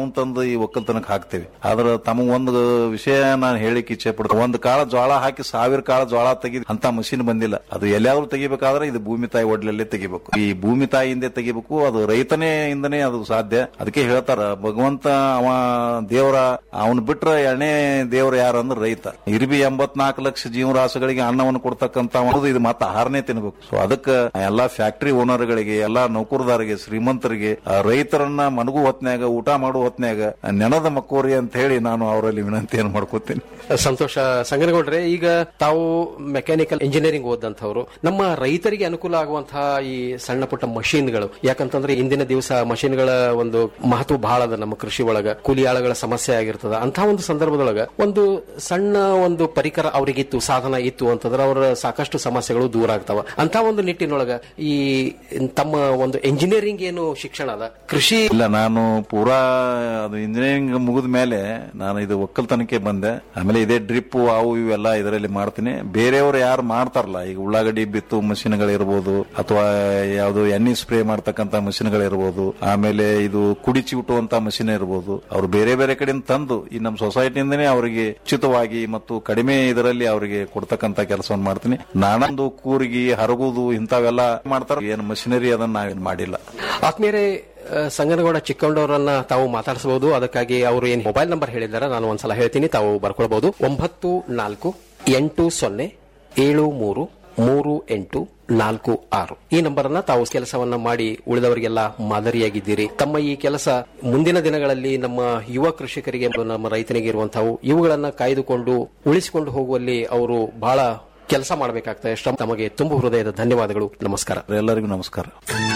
ನಾವು ತಂದು ಈ ಒಕ್ಕಲ್ತನಕ್ಕೆ ಹಾಕ್ತೇವೆ ಆದ್ರೆ ತಮಗ್ ಒಂದು ವಿಷಯ ನಾನು ಹೇಳಿಕ್ ಇಚ್ಛೆ ಪಡ್ತೀನಿ ಒಂದು ಕಾಳ ಜೋಳ ಹಾಕಿ ಸಾವಿರ ಕಾಳ ಜೋಳ ತೆಗಿ ಅಂತ ಮಷಿನ್ ಬಂದಿಲ್ಲ ಅದು ಎಲ್ಲಿಯಾದ್ರೂ ತೆಗಿಬೇಕಾದ್ರೆ ಇದು ಭೂಮಿ ತಾಯಿ ಒಡ್ಲಲ್ಲೇ ತೆಗಿಬೇಕು ಈ ಭೂಮಿ ತಾಯಿಯಿಂದ ತೆಗಿಬೇಕು ಅದು ರೈತನೇ ಇಂದನೇ ಅದು ಸಾಧ್ಯ ಅದಕ್ಕೆ ಹೇಳ್ತಾರ ಭಗವಂತ ಅವ ದೇವರ ಅವನ್ ಬಿಟ್ರ ಎರಡನೇ ದೇವ್ರ ಯಾರು ಅಂದ್ರೆ ರೈತ ಇರ್ಬಿ ಎಂಬತ್ನಾಲ್ಕು ಲಕ್ಷ ಜೀವರಾಶಿಗಳಿಗೆ ಅನ್ನವನ್ನು ಕೊಡ್ತಕ್ಕಂತ ಒಂದು ಇದು ಮತ್ತೆ ಆಹಾರನೇ ತಿನ್ಬೇಕು ಸೊ ಅದಕ್ಕೆ ಎಲ್ಲಾ ಫ್ಯಾಕ್ಟರಿ ಓನರ್ಗಳಿಗೆ ಎಲ್ಲಾ ನೌಕರದಾರಿಗೆ ಶ್ರೀಮಂತರಿಗೆ ಆ ರೈತರನ್ನ ಮನಗು ಹೊತ್ನ್ಯಾಗ ಊಟ ಮಾಡುವ ಹೊತ್ನ್ಯಾಗ ನೆನದ ಮಕ್ಕೋರಿ ಅಂತ ಹೇಳಿ ನಾನು ಅವರಲ್ಲಿ ವಿನಂತಿಯನ್ನು ಮಾಡ್ಕೋತೀನಿ ಸಂತೋಷ ಸಂಗನಗೌಡ್ರೆ ಈಗ ತಾವು ಮೆಕ್ಯಾನಿಕಲ್ ಇಂಜಿನಿಯರಿಂಗ್ ಓದಂತವ್ರು ನಮ್ಮ ರೈತರಿಗೆ ಅನುಕೂಲ ಆಗುವಂತಹ ಈ ಸಣ್ಣ ಪುಟ್ಟ ಮಷೀನ್ಗಳು ಯಾಕಂತಂದ್ರೆ ಇಂದಿನ ದಿವಸ ಮಷೀನ್ಗಳ ಒಂದು ಮಹತ್ವ ಬಹಳ ಅದ ನಮ್ಮ ಕೃಷಿ ಒಳಗ ಕೂಲಿ ಆಳುಗಳ ಸಮಸ್ಯೆ ಆಗಿರ್ತದ ಅಂತ ಒಂದು ಸಂದರ್ಭದೊಳಗ ಒಂದು ಸಣ್ಣ ಒಂದು ಪರಿಕರ ಅವರಿಗಿತ್ತು ಸಾಧನ ಇತ್ತು ಅಂತಂದ್ರೆ ಅವರ ಸಾಕಷ್ಟು ಸಮಸ್ಯೆಗಳು ದೂರ ಆಗ್ತಾವ ಅಂತ ಒಂದು ನಿಟ್ಟಿನೊಳಗ ಈ ತಮ್ಮ ಒಂದು ಇಂಜಿನಿಯರಿಂಗ್ ಏನು ಶಿಕ್ಷಣ ಅದ ಕೃಷಿ ಇಲ್ಲ ನಾನು ಪೂರಾ ಅದು ಇಂಜಿನಿಯರಿಂಗ್ ಮುಗಿದ ಮೇಲೆ ನಾನು ಇದು ಒಕ್ಕಲ್ತನಕ್ಕೆ ಬಂದೆ ಆಮೇಲೆ ಇದೇ ಡ್ರಿಪ್ ಅವು ಇವೆಲ್ಲ ಇದರಲ್ಲಿ ಮಾಡ್ತೀನಿ ಬೇರೆಯವರು ಯಾರು ಮಾಡ್ತಾರಲ್ಲ ಈಗ ಉಳ್ಳಾಗಡ್ಡಿ ಬಿತ್ತು ಮಷಿನ್ಗಳಿರ್ಬೋದು ಅಥವಾ ಯಾವುದು ಎಣ್ಣೆ ಸ್ಪ್ರೇ ಮಾಡ್ತಕ್ಕಂತ ಮಷಿನ್ಗಳಿರ್ಬೋದು ಆಮೇಲೆ ಇದು ಕುಡಿ ಚಿವುಟುವಂತ ಮಷಿನ್ ಇರ್ಬೋದು ಅವ್ರು ಬೇರೆ ಬೇರೆ ಕಡೆಯಿಂದ ತಂದು ಈ ನಮ್ಮ ಸೊಸೈಟಿಯಿಂದನೇ ಅವರಿಗೆ ಉಚಿತವಾಗಿ ಮತ್ತು ಕಡಿಮೆ ಇದರಲ್ಲಿ ಅವರಿಗೆ ಕೊಡ್ತಕ್ಕಂತ ಕೆಲಸವನ್ನು ಮಾಡ್ತೀನಿ ನಾನೊಂದು ಕೂರ್ಗಿ ಹರಗುದು ಇಂಥವೆಲ್ಲ ಮಾಡ್ತಾರ ಏನು ಮಷಿನರಿ ಅದನ್ನ ನಾವೇನ್ ಮಾಡಿಲ್ಲ ಆತ್ಮೀಯರೇ ಆ, ಸಂಗನಗೌಡ ಚಿಕ್ಕಂಡವರನ್ನ ತಾವು ಮಾತಾಡಿಸಬಹುದು ಅದಕ್ಕಾಗಿ ಅವರು ಏನ್ ಮೊಬೈಲ್ ನಂಬರ್ ಹೇಳಿದ್ದಾರೆ ನಾನು ಒಂದ್ಸಲ ಹೇಳ್ತೀನಿ ತಾವು ಬರ್ಕೊಳ್ಬಹುದು ಒಂಬತ್ತು ನಾಲ್ಕು ಎಂಟು ಸೊನ್ನೆ ಏಳು ಮೂರು ಮೂರು ಎಂಟು ನಾಲ್ಕು ಆರು ಈ ನಂಬರ್ ಅನ್ನ ತಾವು ಕೆಲಸವನ್ನ ಮಾಡಿ ಉಳಿದವರಿಗೆಲ್ಲ ಮಾದರಿಯಾಗಿದ್ದೀರಿ ತಮ್ಮ ಈ ಕೆಲಸ ಮುಂದಿನ ದಿನಗಳಲ್ಲಿ ನಮ್ಮ ಯುವ ಕೃಷಿಕರಿಗೆ ಮತ್ತು ನಮ್ಮ ರೈತನಿಗೆ ಇರುವಂತಹವು ಇವುಗಳನ್ನ ಕಾಯ್ದುಕೊಂಡು ಉಳಿಸಿಕೊಂಡು ಹೋಗುವಲ್ಲಿ ಅವರು ಬಹಳ ಕೆಲಸ ಮಾಡಬೇಕಾಗ್ತದೆ ಶ್ರಮ ತಮಗೆ ತುಂಬು ಹೃದಯದ ಧನ್ಯವಾದಗಳು ನಮಸ್ಕಾರ ಎಲ್ಲರಿಗೂ ನಮಸ್ಕಾರ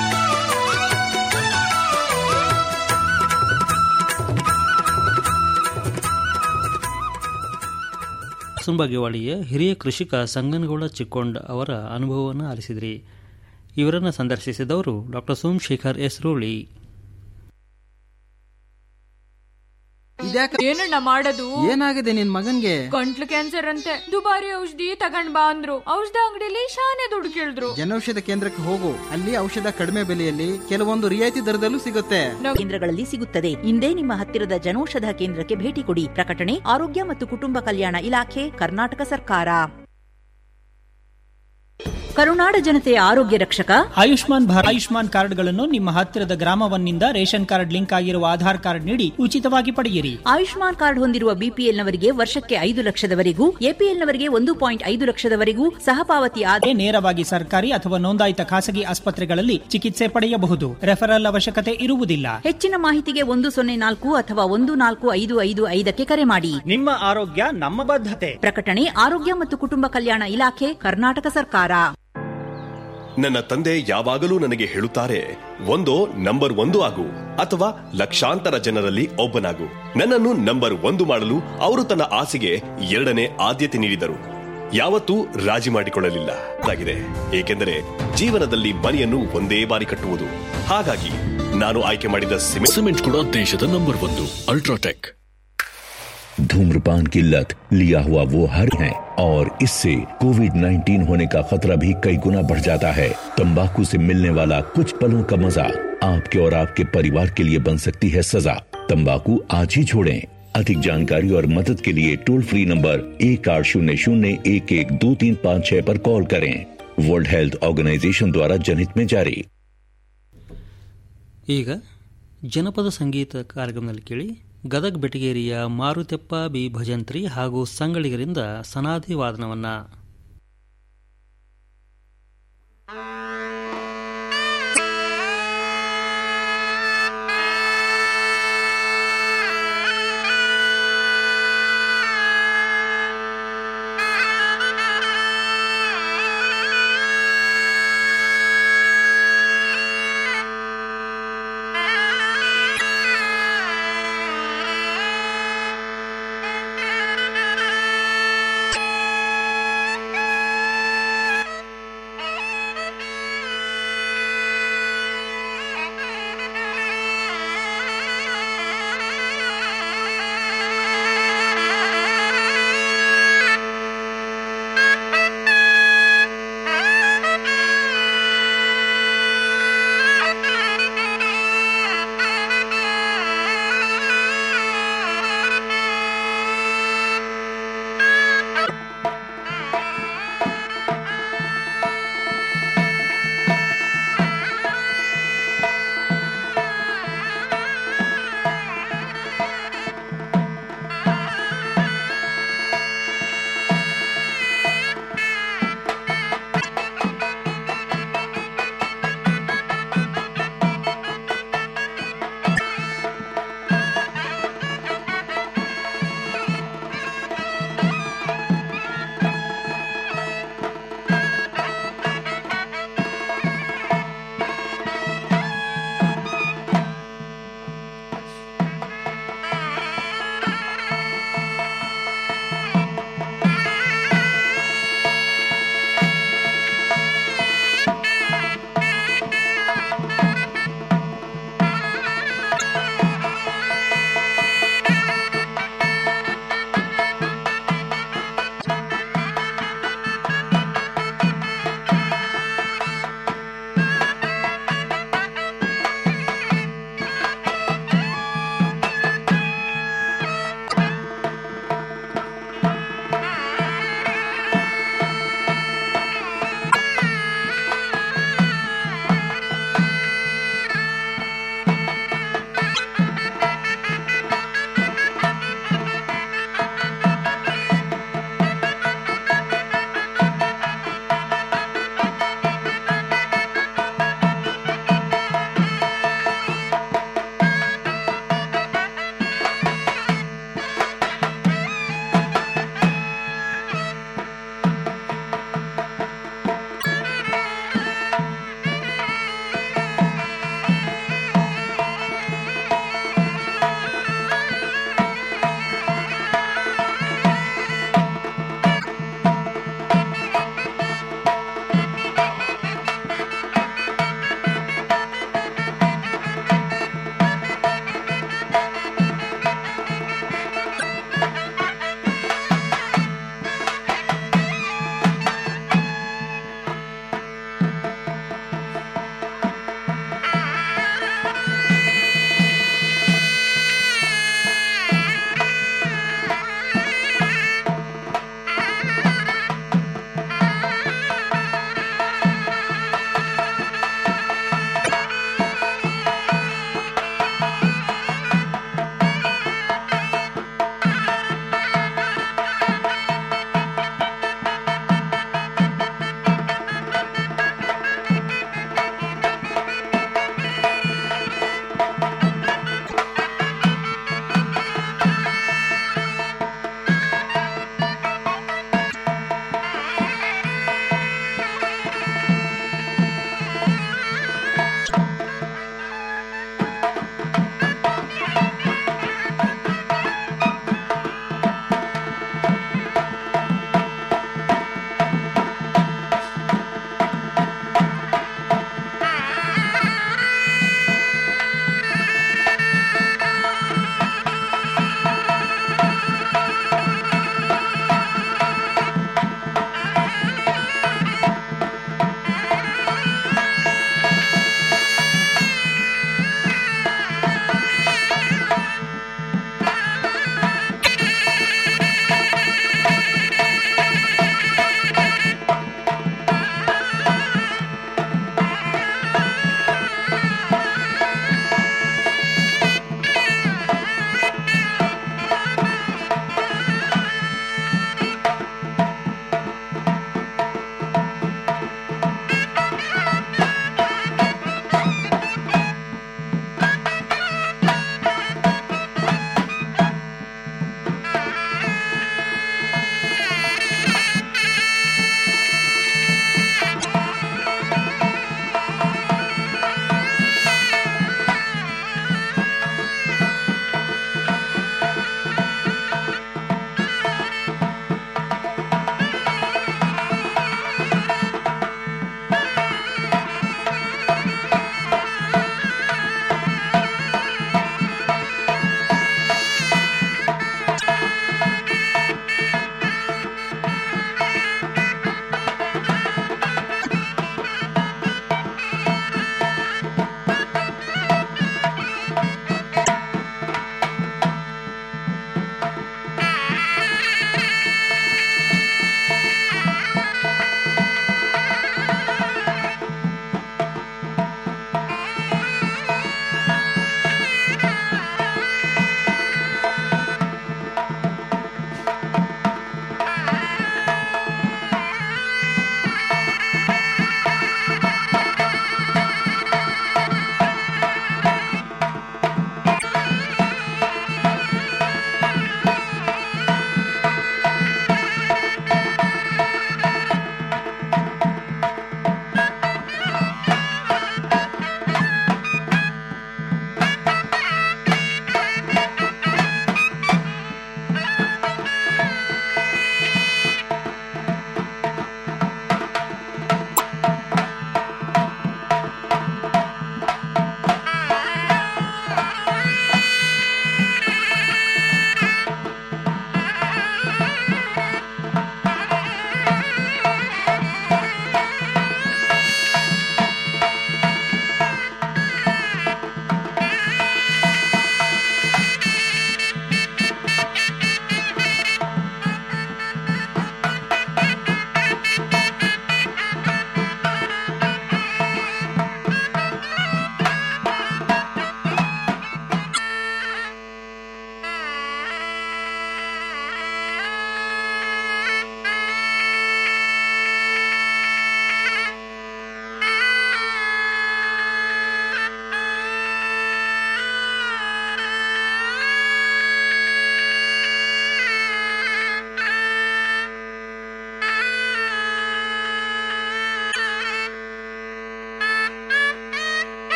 ಸುಂಬಾಗೇವಾಡಿಯ ಹಿರಿಯ ಕೃಷಿಕ ಸಂಗನಗೌಡ ಚಿಕ್ಕೊಂಡ್ ಅವರ ಅನುಭವವನ್ನು ಆಲಿಸಿದ್ರಿ ಇವರನ್ನು ಸಂದರ್ಶಿಸಿದವರು ಡಾಕ್ಟರ್ ಸೋಮಶೇಖರ್ ಎಸ್ರೋಳಿ ಇದ್ಯಾಕ ಏನಣ್ಣ ಮಾಡೋದು ಏನಾಗಿದೆ ನಿನ್ ಮಗನ್ಗೆ ಗಂಟ್ಲು ಕ್ಯಾನ್ಸರ್ ಅಂತೆ ದುಬಾರಿ ಔಷಧಿ ತಗೊಂಡ್ ಬಾ ಅಂದ್ರು ಔಷಧ ಅಂಗಡಿಲಿ ಶಾನೆ ದುಡ್ಡು ಕೇಳಿದ್ರು ಜನೌಷಧ ಕೇಂದ್ರಕ್ಕೆ ಹೋಗು ಅಲ್ಲಿ ಔಷಧ ಕಡಿಮೆ ಬೆಲೆಯಲ್ಲಿ ಕೆಲವೊಂದು ರಿಯಾಯಿತಿ ದರದಲ್ಲೂ ಸಿಗುತ್ತೆ ಕೇಂದ್ರಗಳಲ್ಲಿ ಸಿಗುತ್ತದೆ ಇಂದೇ ನಿಮ್ಮ ಹತ್ತಿರದ ಜನೌಷಧ ಕೇಂದ್ರಕ್ಕೆ ಭೇಟಿ ಕೊಡಿ ಪ್ರಕಟಣೆ ಆರೋಗ್ಯ ಮತ್ತು ಕುಟುಂಬ ಕಲ್ಯಾಣ ಇಲಾಖೆ ಕರ್ನಾಟಕ ಸರ್ಕಾರ ಕರುನಾಡ ಜನತೆಯ ಆರೋಗ್ಯ ರಕ್ಷಕ ಆಯುಷ್ಮಾನ್ ಭಾರತ್ ಆಯುಷ್ಮಾನ್ ಕಾರ್ಡ್ಗಳನ್ನು ನಿಮ್ಮ ಹತ್ತಿರದ ಗ್ರಾಮವನ್ನಿಂದ ರೇಷನ್ ಕಾರ್ಡ್ ಲಿಂಕ್ ಆಗಿರುವ ಆಧಾರ್ ಕಾರ್ಡ್ ನೀಡಿ ಉಚಿತವಾಗಿ ಪಡೆಯಿರಿ ಆಯುಷ್ಮಾನ್ ಕಾರ್ಡ್ ಹೊಂದಿರುವ ಬಿಪಿಎಲ್ನವರಿಗೆ ವರ್ಷಕ್ಕೆ ಐದು ಲಕ್ಷದವರೆಗೂ ಎಪಿಎಲ್ನವರಿಗೆ ಒಂದು ಪಾಯಿಂಟ್ ಐದು ಲಕ್ಷದವರೆಗೂ ಸಹಪಾವತಿ ಆದ ನೇರವಾಗಿ ಸರ್ಕಾರಿ ಅಥವಾ ನೋಂದಾಯಿತ ಖಾಸಗಿ ಆಸ್ಪತ್ರೆಗಳಲ್ಲಿ ಚಿಕಿತ್ಸೆ ಪಡೆಯಬಹುದು ರೆಫರಲ್ ಅವಶ್ಯಕತೆ ಇರುವುದಿಲ್ಲ ಹೆಚ್ಚಿನ ಮಾಹಿತಿಗೆ ಒಂದು ಸೊನ್ನೆ ನಾಲ್ಕು ಅಥವಾ ಒಂದು ನಾಲ್ಕು ಐದು ಐದು ಐದಕ್ಕೆ ಕರೆ ಮಾಡಿ ನಿಮ್ಮ ಆರೋಗ್ಯ ನಮ್ಮ ಬದ್ಧತೆ ಪ್ರಕಟಣೆ ಆರೋಗ್ಯ ಮತ್ತು ಕುಟುಂಬ ಕಲ್ಯಾಣ ಇಲಾಖೆ ಕರ್ನಾಟಕ ಸರ್ಕಾರ ನನ್ನ ತಂದೆ ಯಾವಾಗಲೂ ನನಗೆ ಹೇಳುತ್ತಾರೆ ಒಂದೋ ನಂಬರ್ ಒಂದು ಆಗು ಅಥವಾ ಲಕ್ಷಾಂತರ ಜನರಲ್ಲಿ ಒಬ್ಬನಾಗು ನನ್ನನ್ನು ನಂಬರ್ ಒಂದು ಮಾಡಲು ಅವರು ತನ್ನ ಆಸೆಗೆ ಎರಡನೇ ಆದ್ಯತೆ ನೀಡಿದರು ಯಾವತ್ತೂ ರಾಜಿ ಮಾಡಿಕೊಳ್ಳಲಿಲ್ಲ ಆಗಿದೆ ಏಕೆಂದರೆ ಜೀವನದಲ್ಲಿ ಮನೆಯನ್ನು ಒಂದೇ ಬಾರಿ ಕಟ್ಟುವುದು ಹಾಗಾಗಿ ನಾನು ಆಯ್ಕೆ ಮಾಡಿದ ಸಿಮೆಂಟ್ ಸಿಮೆಂಟ್ ಕೂಡ ದೇಶದ ನಂಬರ್ ಒಂದು ಅಲ್ಟ್ರಾಟೆಕ್ धूम्रपान की लत लिया हुआ वो हर है और इससे कोविड 19 होने का खतरा भी कई गुना बढ़ जाता है तंबाकू से मिलने वाला कुछ पलों का मजा आपके और आपके परिवार के लिए बन सकती है सजा तंबाकू आज ही छोड़ें अधिक जानकारी और मदद के लिए टोल फ्री नंबर एक आठ शून्य शून्य एक एक दो तीन पाँच छह पर कॉल करें वर्ल्ड हेल्थ ऑर्गेनाइजेशन द्वारा जनहित में जारी ಈಗ ಜನಪದ ಸಂಗೀತ ಕಾರ್ಯಕ್ರಮದಲ್ಲಿ ಕೇಳಿ ಗದಗ್ ಬೆಟಗೇರಿಯ ಮಾರುತೆಪ್ಪ ಬಿ ಭಜಂತ್ರಿ ಹಾಗೂ ಸಂಗಳಿಗರಿಂದ ಸನಾದಿ ವಾದನವನ್ನ